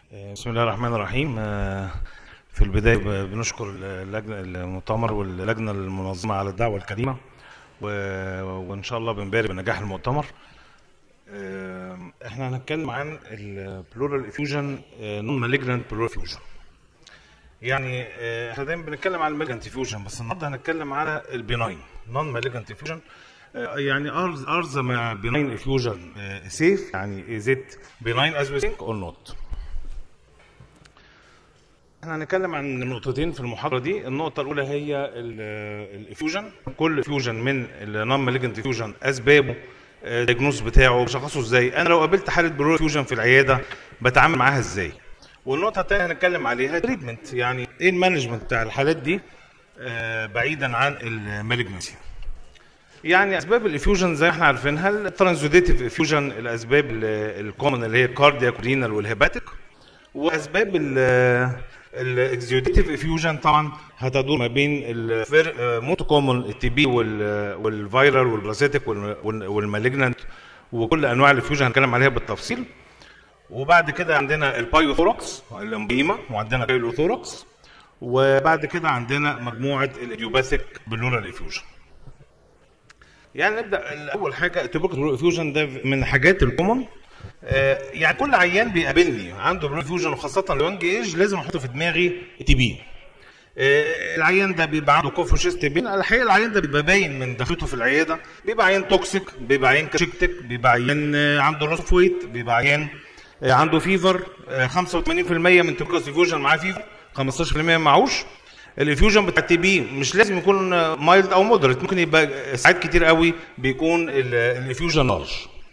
بسم الله الرحمن الرحيم آه، في البداية ب- بنشكر اللجنة المؤتمر واللجنة المنظمة على الدعوة الكريمة و- وإن شاء الله بنبارك بنجاح المؤتمر آه، احنا هنتكلم عن البلورال افيوجن نون مالجنانت بلورال افيوجن يعني آه، احنا دايما بنتكلم عن المالجنت افيوجن بس النهارده هنتكلم على البيناين نون مالجنت افيوجن يعني ارز ارز ما بيناين افيوجن سيف يعني از ات بيناين از وي ثينك اور نوت احنا هنتكلم عن نقطتين في المحاضره دي النقطه الاولى هي الافيوجن كل افيوجن من النون مالجنت افيوجن اسبابه الدياجنوز بتاعه بشخصه ازاي انا لو قابلت حاله بلور افيوجن في العياده بتعامل معاها ازاي والنقطه الثانيه هنتكلم عليها تريتمنت يعني ايه المانجمنت بتاع الحالات دي آه، بعيدا عن المالجنسي يعني اسباب الافيوجن زي ما احنا عارفينها الترانزوديتيف افيوجن الاسباب الكومن اللي هي الكاردياك والرينال والهيباتيك واسباب الاكزيوديتيف افيوجن طبعا هتدور ما بين الموتو كومون التي بي والفيرال والبلاسيتيك والمالجنانت وكل انواع الافيوجن هنتكلم عليها بالتفصيل وبعد كده عندنا البايوثوركس الامبيما وعندنا البايوثوركس وبعد كده عندنا مجموعه الايديوباثيك بلورال افيوجن يعني نبدا اول حاجه التوبيكال افيوجن ده من الحاجات الكومن آه، يعني كل عيان بيقابلني عنده برو فيوجن وخاصه اليونج ايج لازم احطه في دماغي تي بي آه، العيان ده بيبقى عنده كوف وشيست بين الحقيقه العيان ده بيبقى باين من دخلته في العياده بيبقى عيان توكسيك بيبقى عيان كاشيكتك بيبقى عيان آه، عنده روس ويت بيبقى عيان آه، عنده فيفر آه، 85% من توكس فيوجن معاه فيفر 15% معهوش الافيوجن بتاع التي بي مش لازم يكون مايلد او مودريت ممكن يبقى ساعات كتير قوي بيكون الافيوجن لارج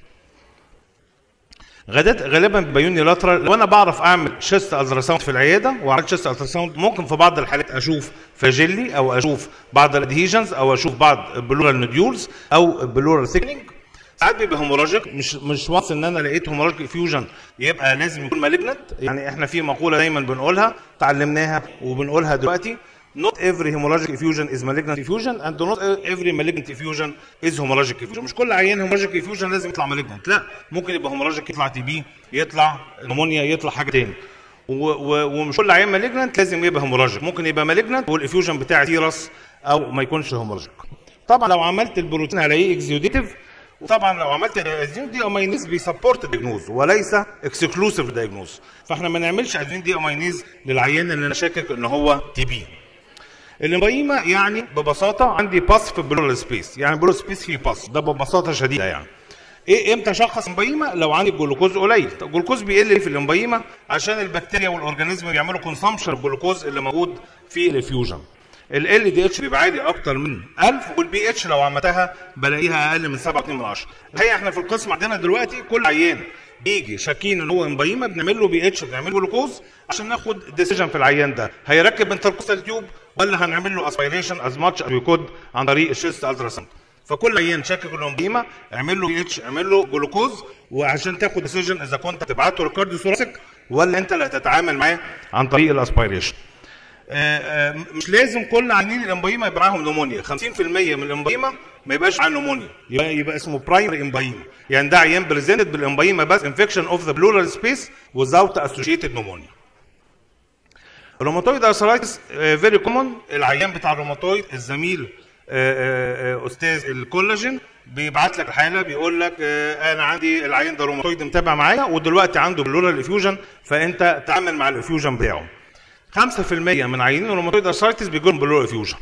غدات غالبا بيبقى يونيلاترال لو انا بعرف اعمل شيست التراساوند في العياده وعملت شيست التراساوند ممكن في بعض الحالات اشوف فاجيلي او اشوف بعض الادهيجنز او اشوف بعض البلورال نوديولز او البلورال ثيكنينج ساعات بيبقى هيموراجيك مش مش وانس ان انا لقيت هيموراجيك افيوجن يبقى لازم يكون مالجنت يعني احنا في مقوله دايما بنقولها اتعلمناها وبنقولها دلوقتي Not every hemorrhagic effusion is malignant effusion and not every malignant effusion is hemorrhagic effusion. مش كل عيان hemorrhagic effusion لازم يطلع malignant، لا ممكن يبقى hemorrhagic يطلع تي بي، يطلع نمونيا، يطلع حاجه تاني. و- و- ومش كل عيان malignant لازم يبقى hemorrhagic، ممكن يبقى malignant والافيوجن بتاعي سيرس او ما يكونش hemorrhagic. طبعا لو عملت البروتين هلاقيه اكزيوديتيف وطبعا لو عملت الادزين دي امينيز بيسبورت الدياجنوز وليس اكسكلوسيف دياجنوز فاحنا ما نعملش ادزين دي امينيز للعيان اللي انا شاكك ان هو تي بي الامبايما يعني ببساطه عندي باس في البلورال سبيس يعني البلورال سبيس فيه باس ده ببساطه شديده يعني ايه امتى اشخص امبايما لو عندي جلوكوز قليل طب الجلوكوز بيقل ليه في الامبايما عشان البكتيريا والاورجانيزم بيعملوا كونسامشن الجلوكوز اللي موجود في الفيوجن ال دي اتش بيبقى عالي اكتر من 1000 والبي اتش لو عملتها بلاقيها اقل من 7.2 من 10 الحقيقه احنا في القسم عندنا دلوقتي كل عيان بيجي شاكين ان هو امبايما بنعمل له بي اتش بنعمل له جلوكوز عشان ناخد ديسيجن في العيان ده هيركب انتركوستال تيوب ولا هنعمل له اسبيريشن از ماتش از كود عن طريق الشيست التراساوند فكل عيان شاكك انه امبايما اعمل له بي اتش اعمل له جلوكوز وعشان تاخد ديسيجن اذا كنت تبعته للكارديو ثوراسيك ولا انت اللي هتتعامل معاه عن طريق الاسبيريشن آه، آه، مش لازم كل عيانين الامبايما يبقى معاهم نمونيا 50% من الامبايما ما يبقاش معاه نمونيا يبقى, يبقى اسمه برايمري امبايما يعني ده عيان بريزنتد بالامبايما بس انفكشن اوف ذا بلورال سبيس without associated pneumonia الروماتويد ارثرايتس فيري كومون العيان بتاع الروماتويد الزميل آه، آه، آه، استاذ الكولاجين بيبعت لك الحاله بيقول لك آه، انا عندي العيان ده روماتويد متابع معايا ودلوقتي عنده بلورال افيوجن فانت تعامل مع الافيوجن بتاعه 5% من عيانين الروماتويد ارثرايتس بيجوا لهم بلورال افيوجن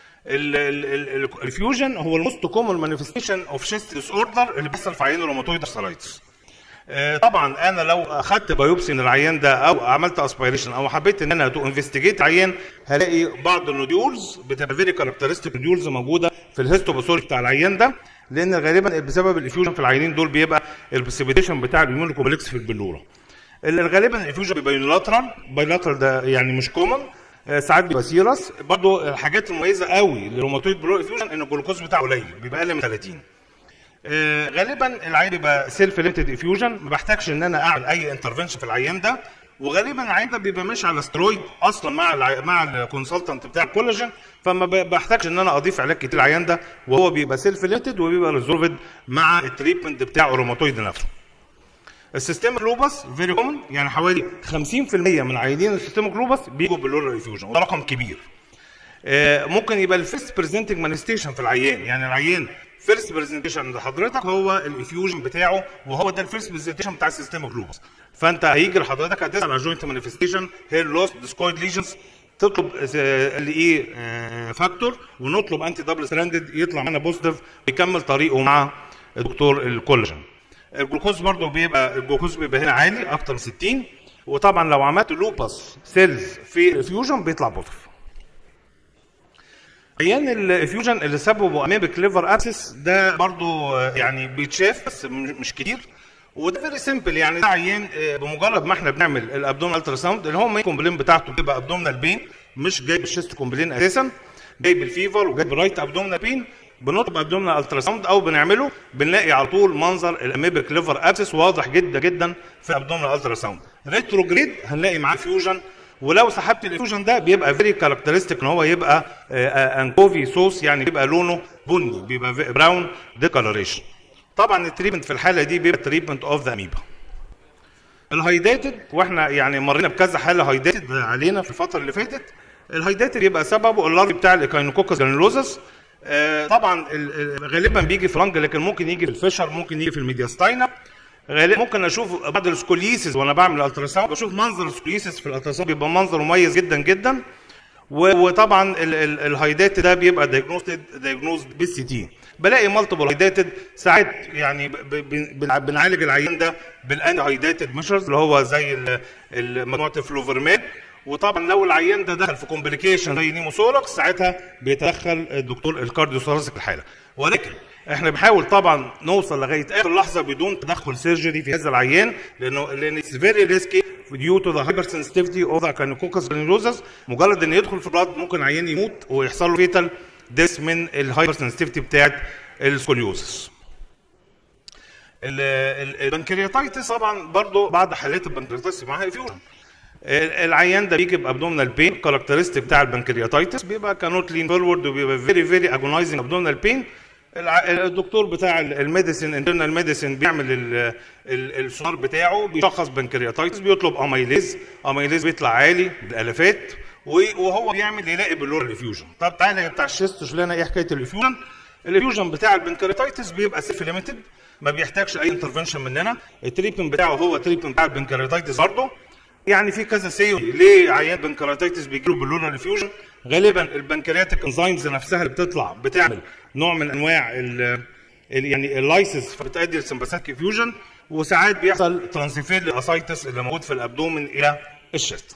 الفيوجن هو الموست كومن مانيفستيشن اوف شيست ديس اوردر اللي بيحصل في عيان الروماتويد ارثرايتس آه، طبعا انا لو اخدت بايوبسي من العيان ده او عملت اسبيريشن او حبيت ان انا تو انفستيجيت عيان هلاقي بعض النوديولز بتبقى فيري كاركترستيك نوديولز موجوده في الهيستوباثولوجي بتاع العيان ده لان غالبا بسبب الافيوجن في العيانين دول بيبقى البريسيبيتيشن بتاع الاميون كومبلكس في البلوره ال- غالبا الافيوجن بيبقى يونيلاترال بايلاترال ده يعني مش كومن آه، ساعات بيبقى سيرس برضه الحاجات المميزه قوي للروماتويد بلو افيوجن ان الجلوكوز بتاعه قليل بيبقى اقل من 30 آه، غالبا العيان بيبقى سيلف ليمتد افيوجن ما بحتاجش ان انا اعمل اي انترفنشن في العيان ده وغالبا العيان ده بيبقى ماشي على سترويد اصلا مع الع... مع الكونسلتنت بتاع الكولاجين فما ب- بحتاجش ان انا اضيف علاج كتير العيان ده وهو بيبقى سيلف ليمتد وبيبقى ريزولفد مع التريتمنت بتاع الروماتويد نفسه السيستميك لوبس فيري كومن يعني حوالي 50% من عيانين السيستميك لوبس بيجوا باللورال افيوجن وده رقم كبير آه، ممكن يبقى الفيرست بريزنتنج مانيستيشن في العيان يعني العيان فيرست برزنتيشن لحضرتك هو الافيوجن بتاعه وهو ده الفيرست برزنتيشن بتاع السيستميك لوبس فانت هيجي لحضرتك هتسال على جوينت مانيفستيشن هير لوس ديسكويد ليجنز تطلب الايه فاكتور ونطلب انتي دبل ستراندد يطلع معانا بوزيتيف ويكمل طريقه مع الدكتور الكولاجين الجلوكوز برضه بيبقى الجلوكوز بيبقى هنا عالي اكتر من 60 وطبعا لو عملت لوبس سيلز في الفيوجن بيطلع بوزيتيف عيان الفيوجن اللي سببه اميبك ليفر ابسس ده برضه يعني بيتشاف بس مش كتير وده فيري سيمبل يعني ده عيان آه، بمجرد ما احنا بنعمل الابدومين الترا ساوند اللي هو مين كومبلين بتاعته بتبقى ابدومينال بين مش جايب الشيست كومبلين اساسا جايب الفيفر وجايب رايت ابدومينال بين بنطلب ابدومينال الترا ساوند او بنعمله بنلاقي على طول منظر الاميبك ليفر ابسس واضح جدا جدا في ابدومينال الترا ساوند ريتروجريد هنلاقي معاه فيوجن ولو سحبت الفيوجن ده بيبقى فيري كاركترستيك ان هو يبقى انكوفي صوص يعني بيبقى لونه بني بيبقى براون ديكولوريشن طبعا التريتمنت في الحاله دي بيبقى تريتمنت اوف ذا اميبا الهايداتد واحنا يعني مرينا بكذا حاله هايداتد علينا في الفتره اللي فاتت الهايداتد يبقى سببه اللارج بتاع الايكاينوكوكس جرانيلوزس آه طبعا ال- ال- غالبا بيجي في لانج لكن ممكن يجي في الفشر ممكن يجي في الميدياستاينا غالبا ممكن اشوف بعض السكوليسيس وانا بعمل التراساوند بشوف منظر السكوليسيس في الالتراساوند بيبقى منظر مميز جدا جدا و- وطبعا ال- ال- الهايداتد ده بيبقى دايجنوستد دايجنوز بالسي تي بلاقي مالتيبل هايداتد ساعات يعني ب- ب- بن- بنعالج العيان ده بالانتي هايداتد ميشرز اللي هو زي ال- ال- مجموعه الفلوفرمات وطبعا لو العيان ده دخل في كومبليكيشن زي نيموثوركس ساعتها بيتدخل الدكتور الكارديو ثوراسيك الحاله ولكن احنا بنحاول طبعا نوصل لغايه اخر لحظه بدون تدخل سيرجري في هذا العيان لانه لان اتس فيري ريسكي ديو تو ذا هايبر سنسيتيفيتي اوف ذا كانوكوكس جرانيولوزس مجرد ان يدخل في البلاد ممكن عيان يموت ويحصل له فيتال ديس من الهايبر سنسيتيفيتي بتاعت السكوليوزس ال- ال- البنكرياتايتس طبعا برضو بعض حالات البنكرياتايتس معاها فيوجن العيان ده بيجي بابدومينال بين كاركترستيك بتاع البنكرياتايتس بيبقى كانوت لين فورورد وبيبقى فيري فيري اجونايزنج ابدومينال بين الدكتور بتاع الميديسن انترنال ميديسن بيعمل ال- ال- السونار بتاعه بيشخص بنكرياتايتس بيطلب اميليز اميليز بيطلع عالي بالالافات و- وهو بيعمل يلاقي باللور الفيوجن طب تعالى يا بتاع الشيست شوف لنا ايه حكايه الفيوجن الفيوجن بتاع البنكرياتايتس بيبقى سيلف ليميتد ما بيحتاجش اي انترفنشن مننا التريتمنت بتاعه هو تريتمنت بتاع البنكرياتايتس برضه يعني في كذا سيو ليه عيان بنكرياتيتس بيجيله باللونال فيوجن غالبا البنكرياتيك انزيمز نفسها اللي بتطلع بتعمل نوع من انواع ال ال- يعني اللايسس فبتؤدي لسمباثيك فيوجن وساعات بيحصل ترانسفير للاسايتس اللي موجود في الابدومن الى الشست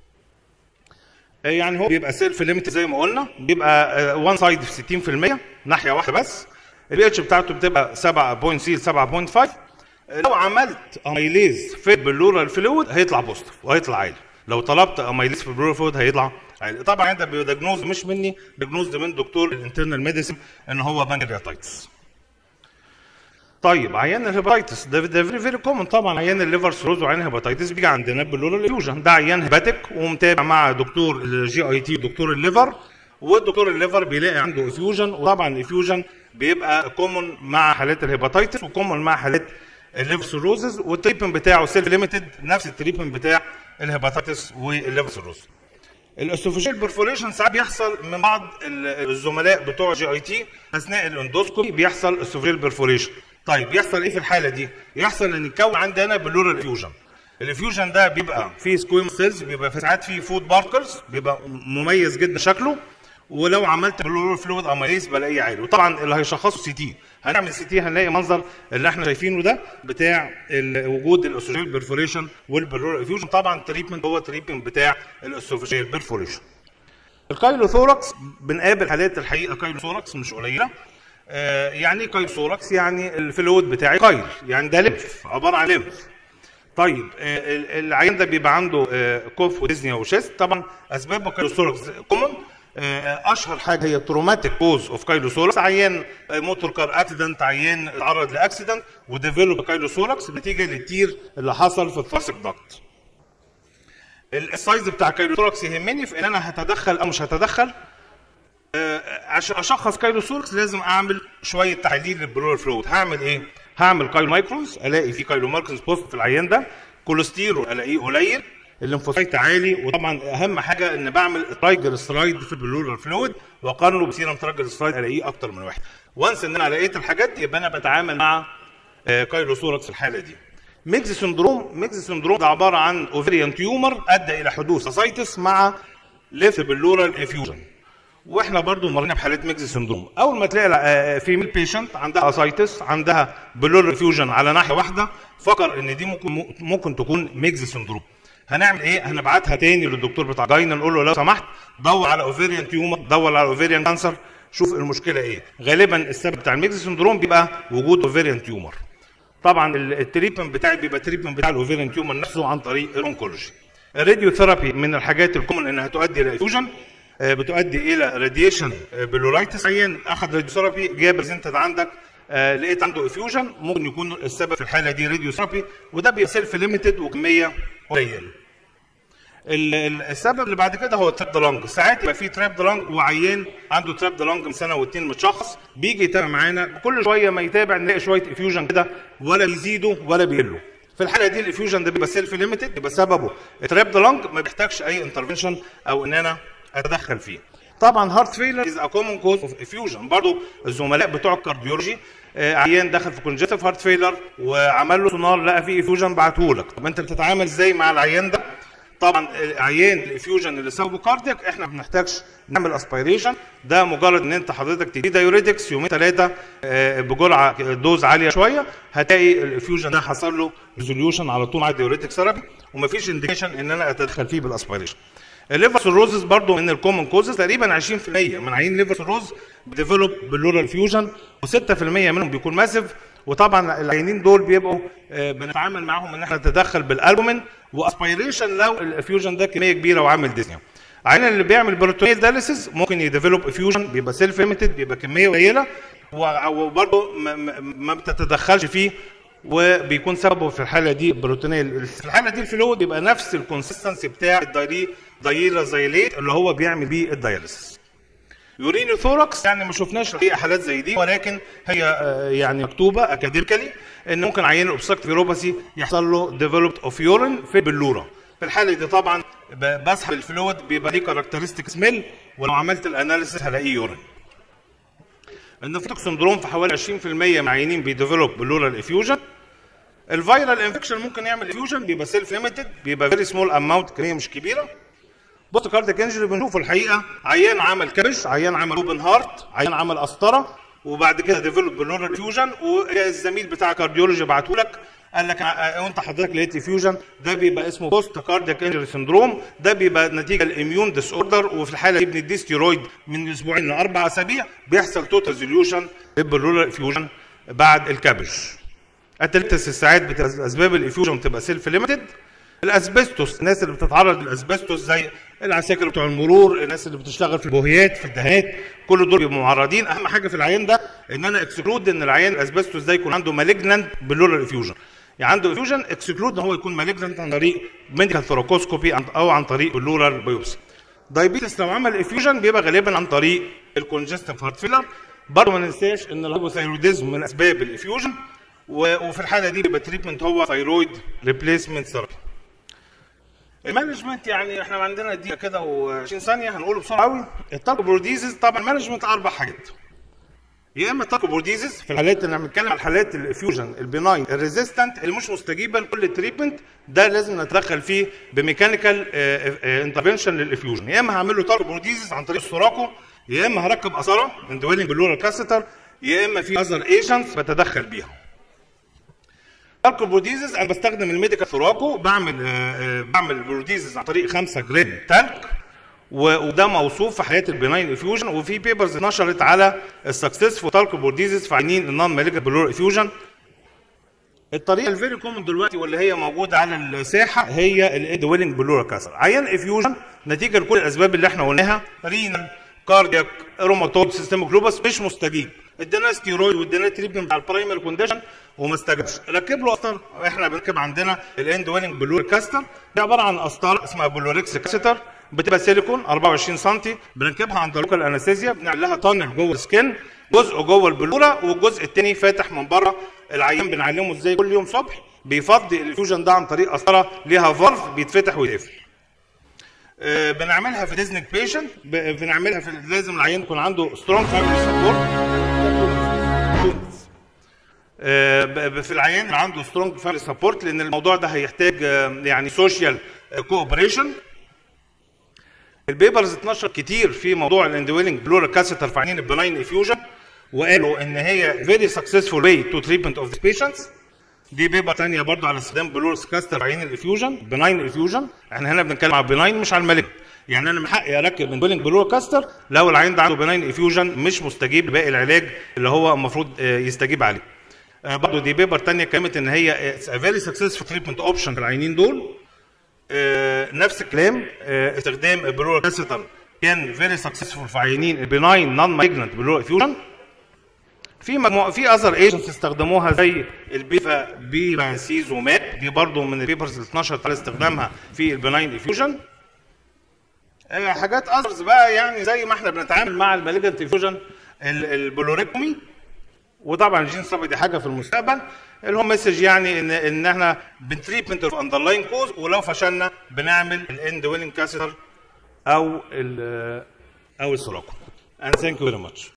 يعني هو بيبقى سيلف ليميت زي ما قلنا بيبقى وان سايد في 60% ناحيه واحده بس البي اتش بتاعته بتبقى 7.6 7.5 لو عملت اميليز في باللورال فلويد هيطلع بوزيتيف وهيطلع عالي لو طلبت اميليز في البلورال فلويد هيطلع عالي طبعا ده بيدجنوز مش مني ديجنوز من دكتور الانترنال ميديسن ان هو بانكرياتايتس طيب عيان الهيباتيتس ده ده فيري فيري كومن طبعا عيان الليفر سيروز وعيان الهيباتيتس بيجي عندنا باللورال فيوجن ده عيان هيباتيك ومتابع مع دكتور الجي اي تي دكتور الليفر والدكتور الليفر بيلاقي عنده افيوجن وطبعا الافيوجن بيبقى كومن مع حالات الهيباتيتس وكومن مع حالات الليفر سيروزز والتريتمنت بتاعه سيلف ليميتد نفس التريتمنت بتاع الهيباتيتس والليفر سيروز الاسوفيجيال برفوريشن ساعات بيحصل من بعض ال- الزملاء بتوع جي اي تي اثناء الاندوسكوبي بيحصل اسوفيجيال برفوريشن طيب يحصل ايه في الحاله دي يحصل ان يتكون عندنا بلورال فيوجن الفيوجن ده بيبقى فيه سكويم سيلز بيبقى في ساعات فيه فود باركلز بيبقى مميز جدا شكله ولو عملت بلورال فلويد اميليز بلاقيه عالي وطبعا اللي هيشخصه سي تي هنعمل سي تي هنلاقي منظر اللي احنا شايفينه ده بتاع ال- وجود الاسوفيجيال برفوريشن والبلورال فيوجن طبعا التريتمنت هو التريتمنت بتاع الاسوفيجيال برفوريشن الكايلوثوركس بنقابل حالات الحقيقه كايلوثوركس مش قليله آه يعني ايه كايلوثوركس يعني الفلويد بتاعي كايل يعني ده لمف عباره عن لمف طيب آه، ال- العيان ده بيبقى عنده آه، كوف وديزنيا وشيست طبعا اسباب كايلوثوركس كومن اشهر حاجه هي تروماتيك كوز اوف كايلوثوركس عيان موتور كار اكسيدنت عيان اتعرض لاكسيدنت وديفلوب كايلوثوركس نتيجه للتير اللي حصل في الثراسك داكت السايز بتاع كايلوثوركس يهمني في ان انا هتدخل او مش هتدخل آه، عشان اشخص كايلوثوركس لازم اعمل شويه تحاليل للبلور فلويد هعمل ايه هعمل كايلو مايكرونز الاقي في كايلو مايكرونز بوست في العيان ده كوليسترول الاقيه قليل الليمفوسايت عالي وطبعا اهم حاجه ان بعمل ترايجلسرايد في البلورال فلويد واقارنه بسيرم ترايجلسرايد الاقيه اكتر من واحد وانس ان انا لقيت الحاجات دي يبقى انا بتعامل مع كايلوثوركس في الحاله دي ميكس سندروم ميكس سندروم ده عباره عن اوفريان تيومر ادى الى حدوث اسايتس مع ليفت بلورال افيوجن واحنا برضو مرينا بحالات ميكس سندروم اول ما تلاقي فيميل بيشنت عندها اسايتس عندها بلورال افيوجن على ناحيه واحده فكر ان دي ممكن ممكن تكون ميكس سندروم هنعمل ايه هنبعتها تاني للدكتور بتاع جاينا نقول له لو سمحت دور على اوفيريان تيومر دور على اوفيريان كانسر شوف المشكله ايه غالبا السبب بتاع الميكس سندروم بيبقى وجود اوفيريان تيومر طبعا التريتمنت بتاعي بيبقى تريتمنت بتاع الاوفيريان تيومر نفسه عن طريق الاونكولوجي الراديو ثيرابي من الحاجات الكومن انها تؤدي الى فيوجن بتؤدي الى راديشن بلورايتس عيان اخذ راديو ثيرابي جاب بريزنتد عندك آه لقيت عنده افيوجن ممكن يكون السبب في الحاله دي راديو ثيرابي وده بيبقى سيلف ليميتد وكميه قليله السبب اللي بعد كده هو تراب دلانج ساعات يبقى في تراب دلانج وعيان عنده تراب دلانج من سنه واتنين متشخص بيجي يتابع معانا كل شويه ما يتابع نلاقي شويه افيوجن كده ولا بيزيدوا ولا بيقلوا في الحاله دي الافيوجن ده بيبقى سيلف ليميتد بيبقى سببه تراب دلانج ما بيحتاجش اي انترفنشن او ان انا اتدخل فيه طبعا هارت فيلر از ا كومن كوز اوف افيوجن برضه الزملاء بتوع الكارديولوجي آه عيان دخل في كونجستيف هارت فيلر وعمل له سونار لقى فيه افيوجن بعته لك طب انت بتتعامل ازاي مع العيان ده طبعا عيان الافيوجن اللي سببه كاردياك احنا ما بنحتاجش نعمل اسبيريشن ده مجرد ان انت حضرتك تدي دايوريتكس يومين ثلاثه بجرعه دوز عاليه شويه هتلاقي الافيوجن ده حصل له ريزوليوشن على طول مع الدايوريتك ثيرابي ومفيش انديكيشن ان انا اتدخل فيه بالاسبيريشن الليفر سيروزز برضه من الكومن كوزز تقريبا 20% من عيان ليفر سيروز بيديفلوب بلورال فيوجن و6% منهم بيكون ماسيف وطبعا العيانين دول بيبقوا بنتعامل معاهم ان احنا نتدخل بالالبومين واسبيريشن لو الافيوجن ده كميه كبيره وعامل ديزنيا العيان اللي بيعمل بروتونيل داليسيس ممكن يديفلوب افيوجن بيبقى سيلف ليميتد بيبقى كميه قليله وبرضه ما بتتدخلش فيه وبيكون سببه في الحاله دي بروتونيل في الحاله دي الفلويد بيبقى نفس الكونسستنسي بتاع الدايري دايرا زيليت اللي هو بيعمل بيه الدايليسيس يوريني ثوركس يعني ما شفناش الحقيقه حالات زي دي ولكن هي يعني مكتوبه اكاديميكالي ان ممكن عيان الاوبستراكتيف يوروباثي يحصل له ديفلوبد اوف يورين في البلوره في الحاله دي طبعا بسحب الفلويد بيبقى ليه كاركترستيك سميل ولو عملت الاناليسيس هلاقيه يورين النفروتك سندروم في حوالي 20% من عيانين بيديفلوب بلورال افيوجن الفيرال انفكشن ممكن يعمل افيوجن بيبقى سيلف ليميتد بيبقى فيري سمول اماونت كميه مش كبيره بوست كاردياك انجري بنشوفه الحقيقه عيان عمل كبش عيان عمل اوبن هارت عيان عمل قسطره وبعد كده ديفلوب بلورال فيوجن والزميل بتاع كارديولوجي بعته لك قال لك وانت حضرتك لقيت فيوجن ده بيبقى اسمه بوست كاردياك انجري سندروم ده بيبقى نتيجه الاميون ديس اوردر وفي الحاله دي بندي ستيرويد من اسبوعين لاربع اسابيع بيحصل توتال ريزوليوشن بالبلورال فيوجن بعد الكبش التلتس ساعات بتبقى اسباب الافيوجن بتبقى سيلف ليميتد الاسبستوس الناس اللي بتتعرض للاسبستوس زي العساكر بتوع المرور الناس اللي بتشتغل في البوهيات في الدهانات كل دول بيبقوا معرضين اهم حاجه في العيان ده ان انا اكسكلود ان العيان الاسبستوس ده يكون عنده مالجنانت بلورال افيوجن يعني عنده افيوجن اكسكلود ان هو يكون مالجنانت عن طريق ميديكال ثوراكوسكوبي او عن طريق بلورال بايوبسي دايبيتس لو عمل افيوجن بيبقى غالبا عن طريق الكونجستيف هارت فيلر برضه ما ننساش ان الهايبوثايروديزم من اسباب الافيوجن وفي الحاله دي بيبقى تريتمنت هو ثايرويد ريبليسمنت ثيرابي المانجمنت يعني احنا عندنا دقيقه كده و20 ثانيه هنقوله بسرعه قوي التاركوبورديزيز طبعا المانجمنت اربع حاجات يا اما التاركوبورديزيز في الحالات اللي بنتكلم عن حالات الافيوجن البناين الريزيستنت اللي مش مستجيبه لكل تريتمنت ده لازم نتدخل فيه بميكانيكال انترفنشن للافيوجن يا اما هعمل له تاركوبورديزيز عن طريق السوراكو يا اما هركب قسطره اندويلنج بلورال كاسيتر يا اما في اذر ايجنتس بتدخل بيها الكوبروديزز انا بستخدم الميديكال ثوراكو بعمل آه بعمل بروتيزز عن طريق 5 جرام تلك وده موصوف في حياه البناين افيوجن وفي بيبرز نشرت على السكسسفول تالكوبورديزز في عينين النون مالجنت بلور افيوجن الطريقه الفيري كومن دلوقتي واللي هي موجوده على الساحه هي الايد ويلنج بلور كاسر عيان افيوجن نتيجه لكل الاسباب اللي احنا قلناها رينال كاردياك روماتويد سيستم جلوبس مش مستجيب ادينا ستيرويد وادينا تريتمنت بتاع البرايمري كونديشن وما استجابش ركب له قسطره احنا بنركب عندنا الاند ويننج بلور كاستر دي عباره عن قسطره اسمها بلوريكس كاستر بتبقى سيليكون 24 سم بنركبها عند اللوكال انستيزيا بنعمل لها تانل جوه السكن جزء جوه البلوره والجزء الثاني فاتح من بره العيان بنعلمه ازاي كل يوم صبح بيفضي الفيوجن ده عن طريق قسطره ليها فالف بيتفتح ويقفل آه، بنعملها في ديزنك بيشنت بنعملها في لازم العيان يكون عنده سترونج فاميلي سبورت في العيان اللي عنده سترونج فاميلي سبورت لان الموضوع ده هيحتاج آه، يعني سوشيال كوبريشن البيبرز اتنشر كتير في موضوع الاندويلنج بلورال كاسيتر في عينين البناين افيوجن وقالوا ان هي فيري سكسسفول واي تو تريتمنت اوف ذا بيشنتس دي بيبر ثانيه برضو على استخدام بلورس كاستر في عين الافيوجن بناين افيوجن احنا هنا بنتكلم على بناين مش على المالك يعني انا من حقي اركب من بولينج بلور كاستر لو العين ده عنده بناين افيوجن مش مستجيب لباقي العلاج اللي هو المفروض آه، يستجيب عليه آه، برضو دي بيبر ثانيه كلمت ان هي فيري سكسسفول تريتمنت اوبشن في العينين دول آه، نفس الكلام آه، استخدام البلور كاسيتر كان فيري سكسسفول في عينين البناين نون ماجنت بلور افيوجن في مجموعه في اذر ايجنتس استخدموها زي البيفا بيفاسيزوماب دي برضو من البيبرز اللي اتنشرت على استخدامها في البناين افيوجن آه، حاجات اذرز بقى يعني زي ما احنا بنتعامل مع المالجنت افيوجن البلوريكومي وطبعا الجين ثيرابي دي حاجه في المستقبل اللي هو مسج يعني ان ان احنا بنتريتمنت اوف اندرلاين كوز ولو فشلنا بنعمل الاند ويلنج كاسيتر او ال او السوراكو and thank you very much